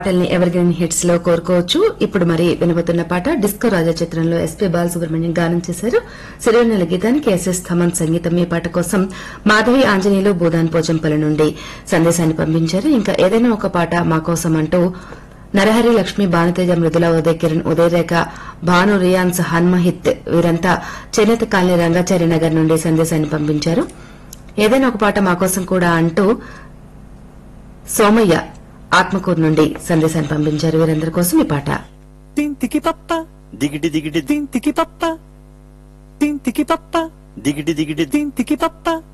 పాటల్ని ever green hits లో కోరుకోవచ్చు ఇప్పుడు మరి వినబోతున్న పాట డిస్కో రాజా చిత్రంలో ఎస్పీ బాలసుబ్రహ్మణ్యం గానం చేశారు సిరివెన్నెల గీతానికి ఎస్ఎస్ థమన్ సంగీతం ఈ పాట కోసం మాధవి ఆంజనేయులు భూదాన్ పోచంపల్లి నుండి సందేశాన్ని పంపించారు ఇంకా ఏదైనా ఒక పాట మా కోసం అంటూ నరహరి లక్ష్మి భానుతేజ మృదుల ఉదయ్ కిరణ్ ఉదయరేఖ భాను రియాన్స్ హన్మహిత్ వీరంతా చేనేత కాలనీ రంగాచారి నగర్ నుండి సందేశాన్ని పంపించారు ఏదైనా ఒక పాట మా కోసం కూడా అంటూ సోమయ్య ఆత్మకూరు నుండి సందేశాన్ని పంపించారు వీరందరి కోసం ఈ పాట తింతికి పప్ప దిగిటి దిగిటి తింతికి పప్ప తింతికి పప్ప దిగిటి దిగిటి తింతికి పప్ప